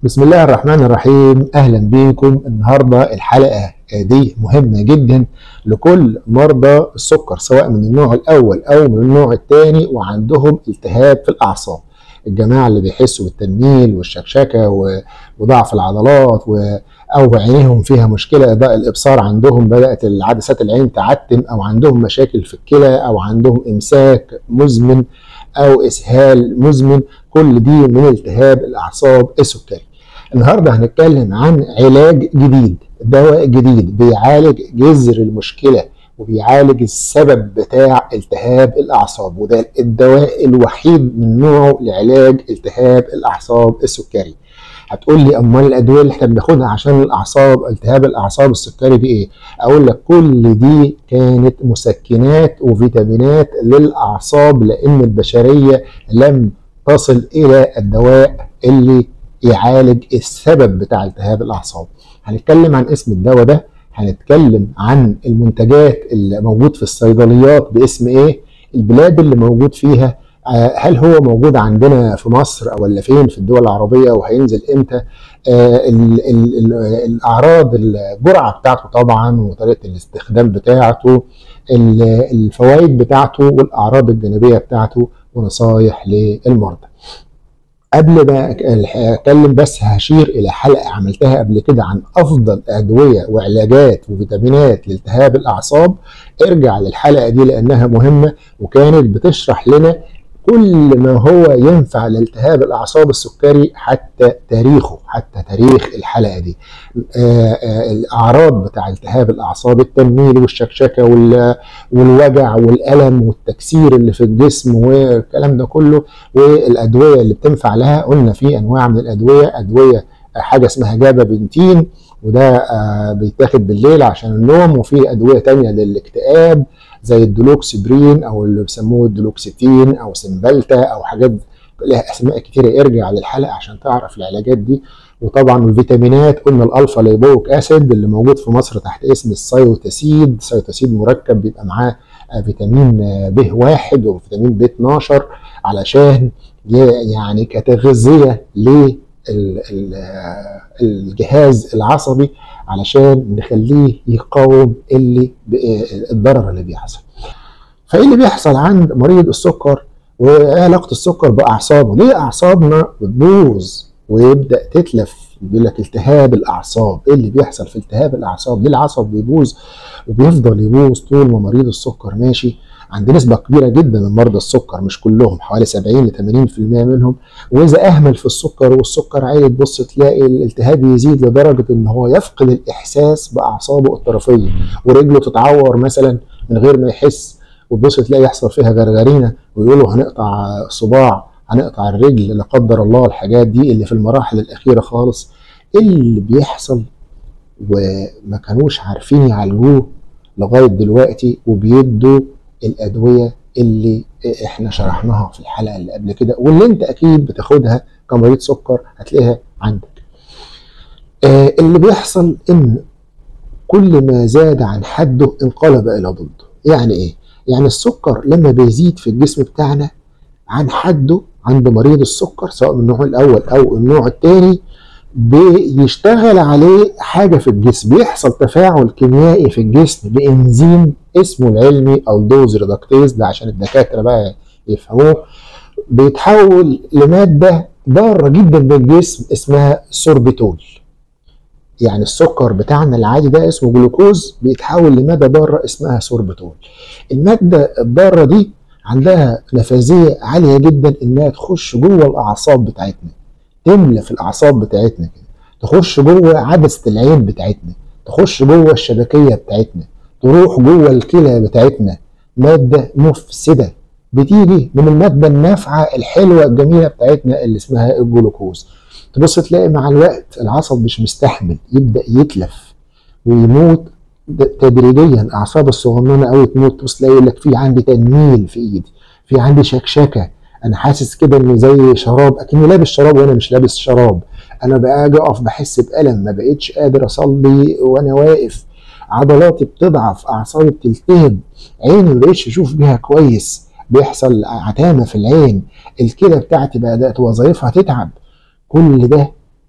بسم الله الرحمن الرحيم اهلا بيكم النهارده الحلقه دي مهمه جدا لكل مرضى السكر سواء من النوع الاول او من النوع الثاني وعندهم التهاب في الاعصاب الجماعه اللي بيحسوا بالتنميل والشكشكه و- وضعف العضلات و او عينيهم فيها مشكله ضاء الابصار عندهم بدات عدسات العين تعتم او عندهم مشاكل في الكلى او عندهم امساك مزمن او اسهال مزمن كل دي من التهاب الاعصاب السكري النهارده هنتكلم عن علاج جديد دواء جديد بيعالج جذر المشكله وبيعالج السبب بتاع التهاب الاعصاب وده الدواء الوحيد من نوعه لعلاج التهاب الاعصاب السكري هتقول لي امال الادويه اللي احنا بناخدها عشان الاعصاب التهاب الاعصاب السكري دي ايه اقول لك كل دي كانت مسكنات وفيتامينات للاعصاب لان البشريه لم تصل الى الدواء اللي يعالج السبب بتاع التهاب الاعصاب هنتكلم عن اسم الدواء ده هنتكلم عن المنتجات اللي موجود في الصيدليات باسم ايه البلاد اللي موجود فيها آه، هل هو موجود عندنا في مصر او ولا فين في الدول العربيه وهينزل امتى آه، ال- ال- ال- الاعراض الجرعه بتاعته طبعا وطريقه الاستخدام بتاعته ال- الفوائد بتاعته والاعراض الجانبيه بتاعته ونصايح للمرضى قبل ما اتكلم بس هشير الى حلقه عملتها قبل كده عن افضل ادويه وعلاجات وفيتامينات لالتهاب الاعصاب ارجع للحلقه دي لانها مهمه وكانت بتشرح لنا كل ما هو ينفع لالتهاب الاعصاب السكري حتى تاريخه حتى تاريخ الحلقه دي آه، آه، الاعراض بتاع التهاب الاعصاب التنميل والشكشكه وال- والوجع والالم والتكسير اللي في الجسم والكلام ده كله والادويه اللي بتنفع لها قلنا في انواع من الادويه ادويه آه، حاجه اسمها جابا بنتين وده آه، بيتاخد بالليل عشان النوم وفي ادويه تانية للاكتئاب زي الدولوكسبرين او اللي بيسموه الدولوكسيتين او سمبلتا او حاجات لها اسماء كتيره ارجع للحلقه عشان تعرف العلاجات دي وطبعا الفيتامينات قلنا الالفا ليبويك اسيد اللي موجود في مصر تحت اسم السيوتاسيد السيوتاسيد مركب بيبقى معاه آه، فيتامين آه، ب واحد وفيتامين ب 12 علشان ي- يعني كتغذيه للجهاز العصبي علشان نخليه يقاوم اللي ب- الضرر اللي بيحصل فايه اللي بيحصل عند مريض السكر وايه علاقه السكر باعصابه ليه اعصابنا بتبوظ ويبدا تتلف بيقول لك التهاب الاعصاب ايه اللي بيحصل في التهاب الاعصاب ليه العصب بيبوظ وبيفضل يبوظ طول ما مريض السكر ماشي عند نسبة كبيرة جدا من مرضى السكر مش كلهم حوالي 70 ل 80% منهم وإذا أهمل في السكر والسكر عالي تبص تلاقي الالتهاب يزيد لدرجة إن هو يفقد الإحساس بأعصابه الطرفية ورجله تتعور مثلا من غير ما يحس وتبص تلاقي يحصل فيها غرغرينه ويقولوا هنقطع صباع هنقطع الرجل لا قدر الله الحاجات دي اللي في المراحل الاخيره خالص إيه اللي بيحصل وما كانوش عارفين يعالجوه لغايه دلوقتي وبيدوا الادويه اللي احنا شرحناها في الحلقه اللي قبل كده واللي انت اكيد بتاخدها كمريض سكر هتلاقيها عندك. آه اللي بيحصل ان كل ما زاد عن حده انقلب الى ضده يعني ايه يعني السكر لما بيزيد في الجسم بتاعنا عن حده عند مريض السكر سواء من النوع الاول او النوع الثاني بيشتغل عليه حاجه في الجسم بيحصل تفاعل كيميائي في الجسم بانزيم اسمه العلمي الدوز ريدكتيز ده عشان الدكاتره بقى يفهموه بيتحول لماده ضاره جدا بالجسم اسمها سوربيتول يعني السكر بتاعنا العادي ده اسمه جلوكوز بيتحول لماده ضاره اسمها سوربيتول الماده الضاره دي عندها نفاذيه عاليه جدا انها تخش جوه الاعصاب بتاعتنا تملى في الاعصاب بتاعتنا كده تخش جوه عدسه العين بتاعتنا تخش جوه الشبكيه بتاعتنا تروح جوه الكلى بتاعتنا ماده مفسده بتيجي من الماده النافعه الحلوه الجميله بتاعتنا اللي اسمها الجلوكوز تبص تلاقي مع الوقت العصب مش مستحمل يبدا يتلف ويموت تدريجيا الاعصاب الصغننه قوي تموت تبص تلاقي يقول لك في عندي تنميل في ايدي في عندي شكشكه انا حاسس كده انه زي شراب اكني لابس شراب وانا مش لابس شراب انا بقى اجي اقف بحس بالم ما بقتش قادر اصلي وانا واقف عضلاتي بتضعف اعصابي بتلتهب عيني ما بقتش اشوف بيها كويس بيحصل عتامه في العين الكلى بتاعتي بدات وظائفها تتعب كل ده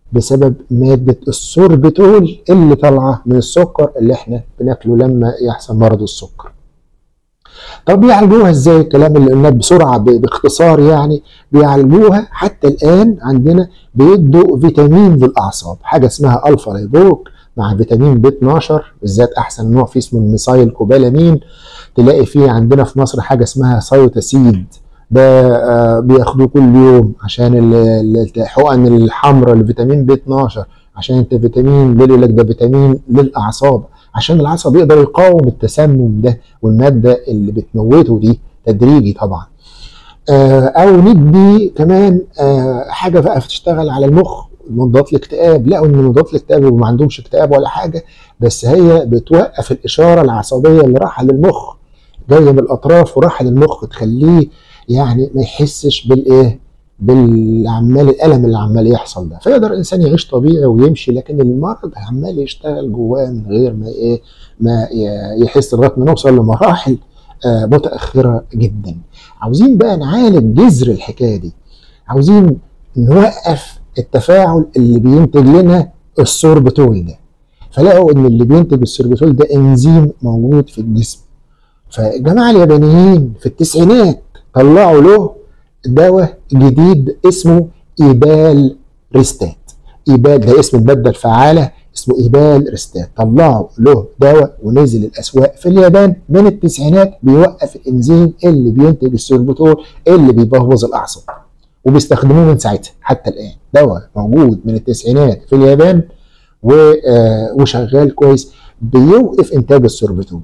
بسبب مادة السوربيتول اللي طالعة من السكر اللي احنا بناكله لما يحصل مرض السكر طب بيعالجوها ازاي الكلام اللي قلناه بسرعة باختصار يعني بيعالجوها حتى الآن عندنا بيدوا فيتامين للأعصاب حاجة اسمها ألفا ليبوك مع فيتامين بي 12 بالذات أحسن نوع فيه اسمه الميسايل كوبالامين تلاقي فيه عندنا في مصر حاجة اسمها سايوتاسيد ده بياخدوه كل يوم عشان الحقن الحمراء لفيتامين بي 12 عشان انت فيتامين بيقول لك ده فيتامين للاعصاب عشان العصب يقدر يقاوم التسمم ده والماده اللي بتموته دي تدريجي طبعا او ندي كمان حاجه بقى بتشتغل على المخ مضادات الاكتئاب لقوا ان مضادات الاكتئاب ما عندهمش اكتئاب ولا حاجه بس هي بتوقف الاشاره العصبيه اللي رايحه للمخ جايه من الاطراف ورايحه للمخ تخليه يعني ما يحسش بالايه بالعمال الالم اللي عمال يحصل ده فيقدر الانسان يعيش طبيعي ويمشي لكن المرض عمال يشتغل جواه من غير ما ايه ما يحس لغايه ما نوصل لمراحل آه متاخره جدا عاوزين بقى نعالج جذر الحكايه دي عاوزين نوقف التفاعل اللي بينتج لنا السوربتول ده فلقوا ان اللي بينتج السوربتول ده انزيم موجود في الجسم فالجماعه اليابانيين في التسعينات طلعوا له دواء جديد اسمه ايبال ريستات ايبال ده اسم الماده الفعاله اسمه ايبال ريستات طلعوا له دواء ونزل الاسواق في اليابان من التسعينات بيوقف الانزيم اللي بينتج السوربتول اللي بيبوظ الاعصاب وبيستخدموه من ساعتها حتى الان دواء موجود من التسعينات في اليابان وشغال كويس بيوقف انتاج السوربتول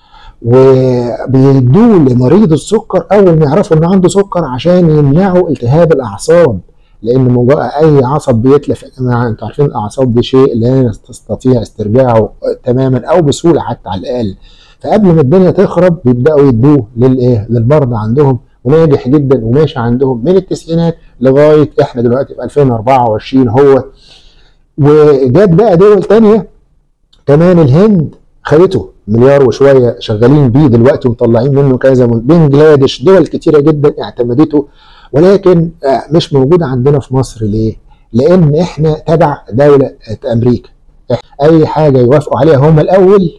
وبيدوه لمريض السكر اول ما يعرفوا انه عنده سكر عشان يمنعوا التهاب الاعصاب لان مجرد اي عصب بيتلف انتوا عارفين الاعصاب دي شيء لا تستطيع استرجاعه تماما او بسهوله حتى على الاقل فقبل ما الدنيا تخرب بيبداوا يدوه للايه للمرضى عندهم وناجح جدا وماشي عندهم من التسعينات لغايه احنا دلوقتي في 2024 هو وجات بقى دول تانية كمان الهند خدته مليار وشويه شغالين بيه دلوقتي ومطلعين منه كذا من بنجلاديش دول كتيره جدا اعتمدته ولكن مش موجوده عندنا في مصر ليه؟ لان احنا تبع دوله امريكا اي حاجه يوافقوا عليها هم الاول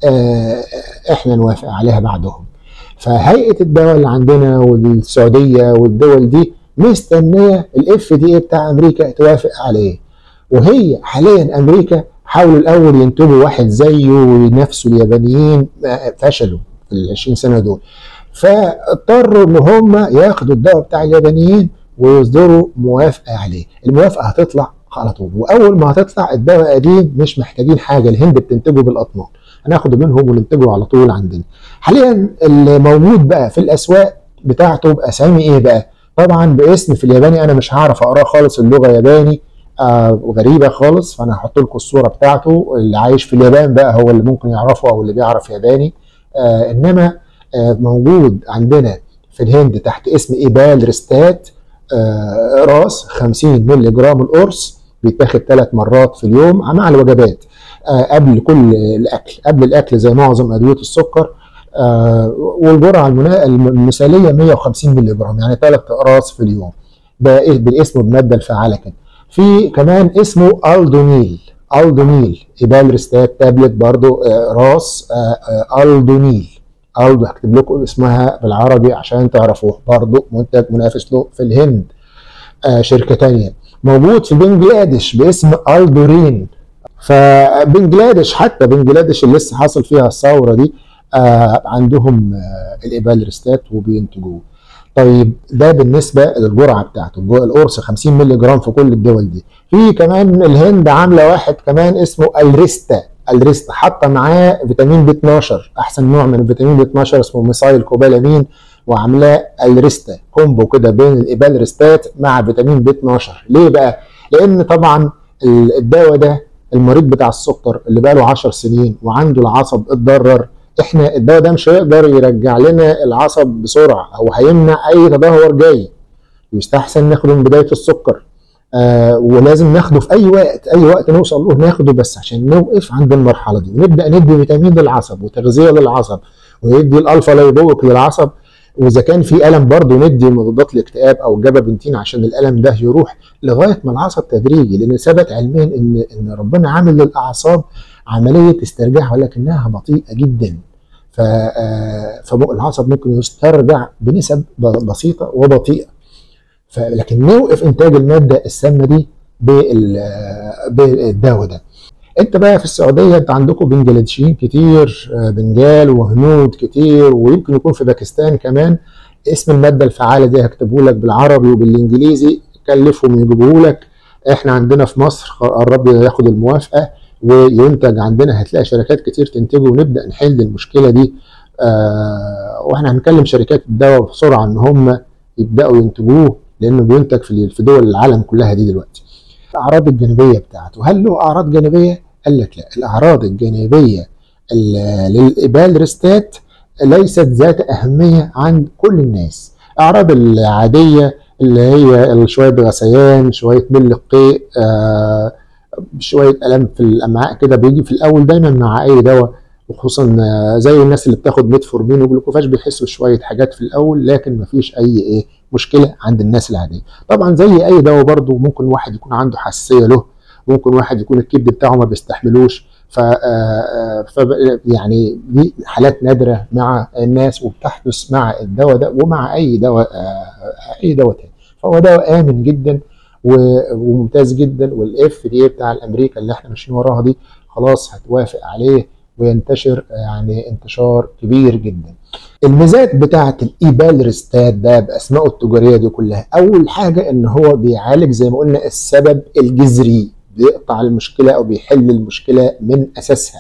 احنا نوافق عليها بعدهم فهيئه الدواء اللي عندنا والسعوديه والدول دي مستنيه الاف دي اي بتاع امريكا توافق عليه وهي حاليا امريكا حاولوا الاول ينتجوا واحد زيه وينافسوا اليابانيين فشلوا في ال 20 سنه دول فاضطروا ان هم ياخدوا الدواء بتاع اليابانيين ويصدروا موافقه عليه الموافقه هتطلع على طول واول ما هتطلع الدواء قديم مش محتاجين حاجه الهند بتنتجه بالاطنان هناخده منهم وننتجه على طول عندنا حاليا اللي موجود بقى في الاسواق بتاعته باسامي ايه بقى طبعا باسم في الياباني انا مش هعرف اقراه خالص اللغه ياباني آه غريبه خالص فانا هحط لكم الصوره بتاعته اللي عايش في اليابان بقى هو اللي ممكن يعرفه او اللي بيعرف ياباني آه انما آه موجود عندنا في الهند تحت اسم ايبال ريستات آه راس 50 مللي جرام القرص بيتاخد ثلاث مرات في اليوم مع الوجبات آه قبل كل الاكل قبل الاكل زي معظم ادويه السكر آه والجرعه المثاليه 150 مللي جرام يعني ثلاث اقراص في اليوم ده بالاسم بالماده الفعاله كده في كمان اسمه الدونيل الدونيل ايبال ريستات تابلت برضو آه راس آه الدونيل الدو هكتب لكم اسمها بالعربي عشان تعرفوه برضو منتج منافس له في الهند شركه تانية موجود في بنجلاديش باسم الدورين فبنجلاديش حتى بنجلاديش اللي لسه حاصل فيها الثوره دي آه عندهم آه الايبال ريستات وبينتجوه طيب ده بالنسبه للجرعه بتاعته القرص 50 مللي جرام في كل الدول دي في كمان الهند عامله واحد كمان اسمه الريستا الريستا حاطه معاه فيتامين بي 12 احسن نوع من الفيتامين بي 12 اسمه ميسايل كوبالامين وعاملاه الريستا كومبو كده بين الايبال ريستات مع فيتامين بي 12 ليه بقى لان طبعا الدواء ده المريض بتاع السكر اللي بقاله 10 سنين وعنده العصب اتضرر احنا الدواء ده مش هيقدر يرجع لنا العصب بسرعه او هيمنع اي تدهور جاي يستحسن ناخده من بدايه السكر آه ولازم ناخده في اي وقت اي وقت نوصل له ناخده بس عشان نوقف عند المرحله دي ونبدا ندي فيتامين للعصب وتغذيه للعصب ويدي الالفا ليبوك للعصب واذا كان في الم برضه ندي مضادات الاكتئاب او جابابنتين عشان الالم ده يروح لغايه ما العصب تدريجي لان ثبت علميا ان ان ربنا عامل للاعصاب عمليه استرجاع ولكنها بطيئه جدا فالعصب ممكن يسترجع بنسب بسيطه وبطيئه لكن نوقف انتاج الماده السامه دي بالدواء ده انت بقى في السعوديه انت عندكم بنجلاديشيين كتير بنجال وهنود كتير ويمكن يكون في باكستان كمان اسم الماده الفعاله دي هكتبه لك بالعربي وبالانجليزي كلفهم يجيبوه لك احنا عندنا في مصر قرب ياخد الموافقه وينتج عندنا هتلاقي شركات كتير تنتجه ونبدا نحل المشكله دي آه واحنا هنكلم شركات الدواء بسرعه ان هم يبداوا ينتجوه لانه بينتج في دول العالم كلها دي دلوقتي الاعراض الجانبيه بتاعته هل له اعراض جانبيه قال لك لا الاعراض الجانبيه للابالرستات ليست ذات اهميه عند كل الناس الاعراض العاديه اللي هي شويه غثيان شويه مل القيء آه شويه الم في الامعاء كده بيجي في الاول دايما مع اي دواء وخصوصا زي الناس اللي بتاخد ميتفورمين وجلوكوفاج بيحسوا شويه حاجات في الاول لكن مفيش اي ايه مشكله عند الناس العاديه طبعا زي اي دواء برضو ممكن واحد يكون عنده حساسيه له ممكن واحد يكون الكبد بتاعه ما بيستحملوش ف يعني دي حالات نادره مع الناس وبتحدث مع الدواء ده ومع اي دواء اي دواء تاني فهو دواء امن جدا وممتاز جدا والاف دي بتاع الامريكا اللي احنا ماشيين وراها دي خلاص هتوافق عليه وينتشر يعني انتشار كبير جدا الميزات بتاعه الايبالرستات ده باسمائه التجاريه دي كلها اول حاجه ان هو بيعالج زي ما قلنا السبب الجذري بيقطع المشكله او بيحل المشكله من اساسها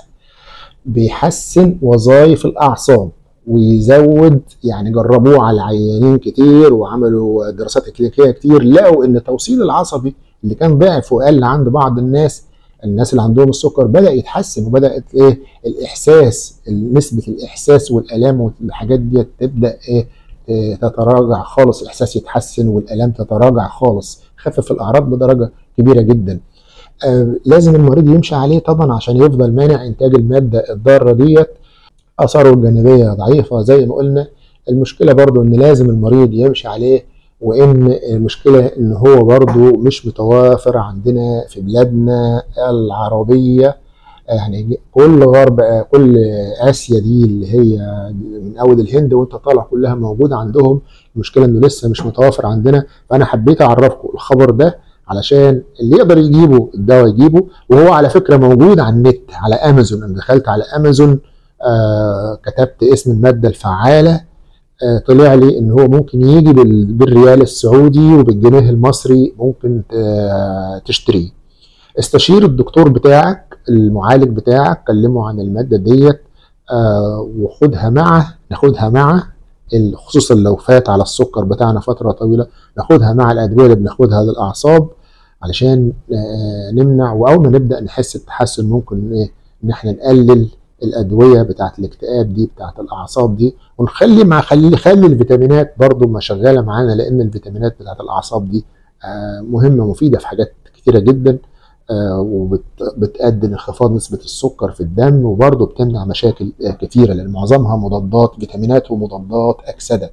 بيحسن وظائف الاعصاب ويزود يعني جربوه على عيانين كتير وعملوا دراسات كلينيكيه كتير لقوا ان التوصيل العصبي اللي كان ضعف وقل عند بعض الناس الناس اللي عندهم السكر بدا يتحسن وبدات ايه الاحساس نسبه الاحساس والالام والحاجات دي تبدا ايه تتراجع خالص الاحساس يتحسن والالام تتراجع خالص خفف الاعراض بدرجه كبيره جدا آه لازم المريض يمشي عليه طبعا عشان يفضل مانع انتاج الماده الضاره ديت اثاره الجانبيه ضعيفه زي ما قلنا المشكله برضو ان لازم المريض يمشي عليه وان المشكله ان هو برضو مش متوافر عندنا في بلادنا العربيه يعني كل غرب كل اسيا دي اللي هي من اول الهند وانت طالع كلها موجوده عندهم المشكله انه لسه مش متوافر عندنا فانا حبيت اعرفكم الخبر ده علشان اللي يقدر يجيبه الدواء يجيبه وهو على فكره موجود على النت على امازون انا دخلت على امازون آه كتبت اسم الماده الفعاله آه طلع لي ان هو ممكن يجي بالريال السعودي وبالجنيه المصري ممكن تشتريه استشير الدكتور بتاعك المعالج بتاعك كلمه عن الماده ديت آه وخدها معه ناخدها معه خصوصا لو فات على السكر بتاعنا فتره طويله ناخدها مع الادويه اللي بناخدها للاعصاب علشان آه نمنع واول ما نبدا نحس التحسن ممكن ايه ان احنا نقلل الادويه بتاعت الاكتئاب دي بتاعت الاعصاب دي ونخلي مع خلي خلي الفيتامينات برضو ما شغاله معانا لان الفيتامينات بتاعت الاعصاب دي آه مهمه مفيده في حاجات كتيره جدا آه وبتؤدي لانخفاض نسبه السكر في الدم وبرضه بتمنع مشاكل آه كتيره لان معظمها مضادات فيتامينات ومضادات اكسده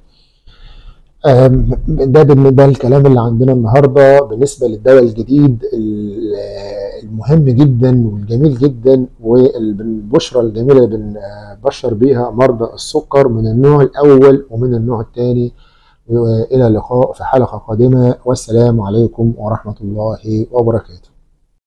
ده ده الكلام اللي عندنا النهارده بالنسبه للدواء الجديد المهم جدا والجميل جدا والبشرى الجميله اللي بنبشر بيها مرضى السكر من النوع الاول ومن النوع الثاني والى اللقاء في حلقه قادمه والسلام عليكم ورحمه الله وبركاته